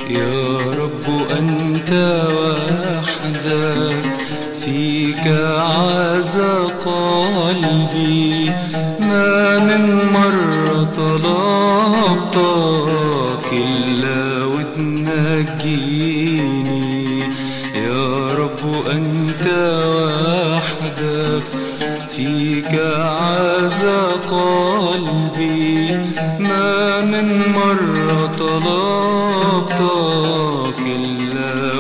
يا رب أنت وحدك فيك عاز قلبي ما من مرة طلبتك إلا وتنجيني يا رب أنت وحدك فيك عاز قلبي ما من مرة طلبتك إلا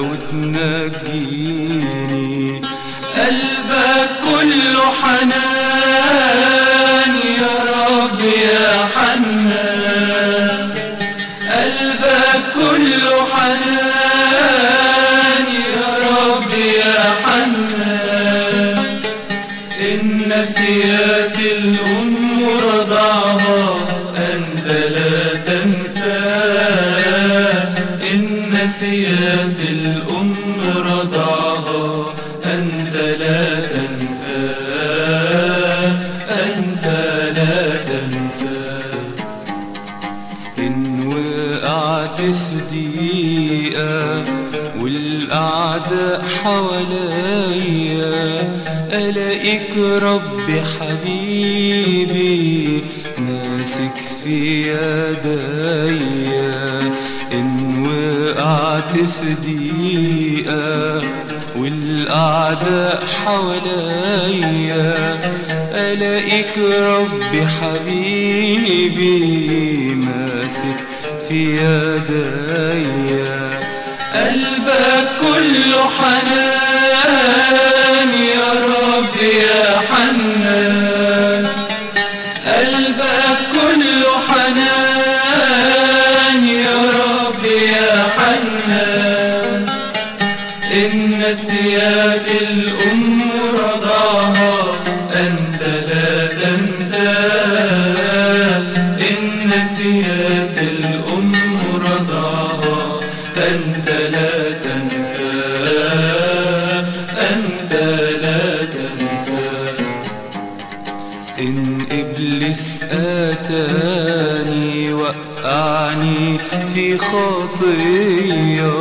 وتنجيني قلبك كله حنان يا رب يا حنان قلبك كله حنان يا رب يا حنان إن نسيت الأم رضعها أنت لا تنسى إن نسيت الأم رضعها أنت لا تنسى أنت لا تنسى إن وقعت في دقيقة والأعداء حواليا ألاقيك ربي حبيبي ماسك في يديا إن وقعت في دقيقة والأعداء حواليا ألاقيك ربي حبيبي ماسك في يديا قلبك كله حنان يا رب يا حنان قلبك كله حنان يا رب يا حنان إن نسيت الأم رضاها أنت لا تنسى إن نسيت الأم رضاها أنت لا تنسى أنت لا تنسى إن إبليس أتاني وقعني في خطية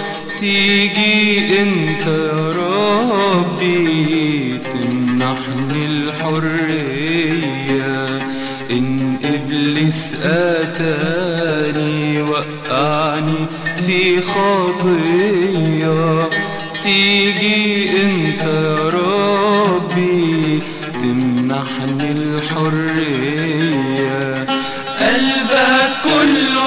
تيجي أنت يا ربي تمنحني الحرية إن إبليس أتاني وقعني في خطية تيجي أنت يا ربي تمنحني الحرية قلبك كله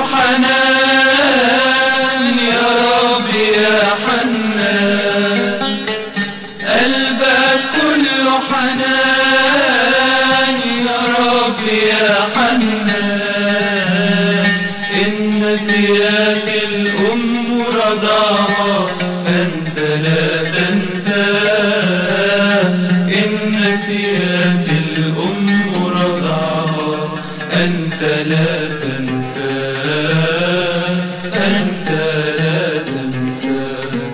حنان يا رب يا حنان قلبك كله حنان يا رب يا حنان إن نسيت الأم رضاها أنت لا تنسى إن نسيت الأم رضاها أنت لا تنسى أنت لا تنسى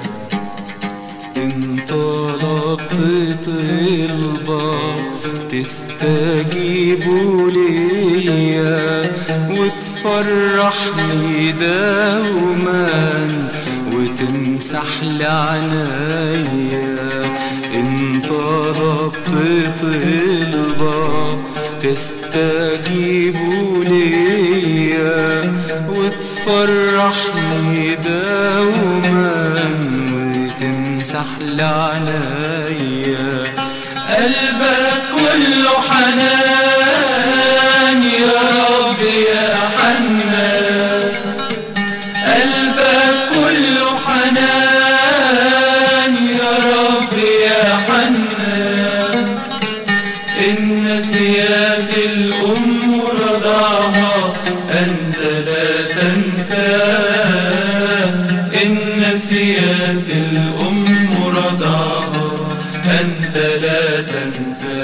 إن طلبت طلبة تستجيب ليا وتفرحني دوما وتمسح لعنايا إن طلبت طلبة تستجيب ليا وتفرحني دوما وتمسح لعنايا قلبك كله حنان يا رب يا حنان قلبك كله حنان يا رب يا حنان إن نسيت الأم رضاها أنت لا تنسى إن نسيت الأم رضاها أنت لا تنسى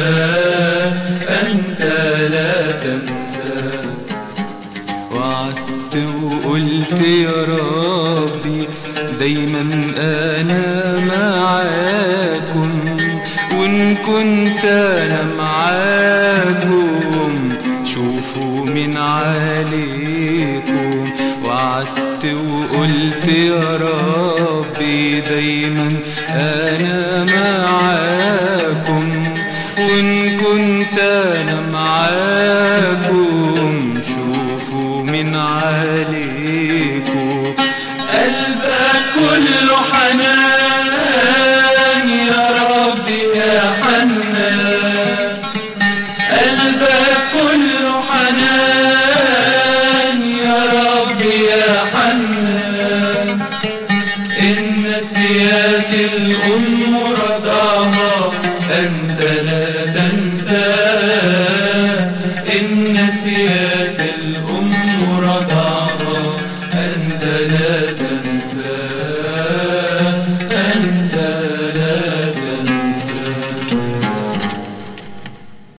أنت لا تنسى وعدت وقلت يا ربي دايما انا معاكم وان كنت انا معاكم شوفوا من عليكم وعدت وعدت وقلت يا ربي دايما انا معاكم وان كنت انا معاكم شوفوا من عليكم قلبك كله حنان يا ربي يا حنان قلبك كله حنان يا ربي يا حنان إن نسيت الأم رضاها أنت لا تنساه إن نسيت الأم رضاها أنت لا تنساه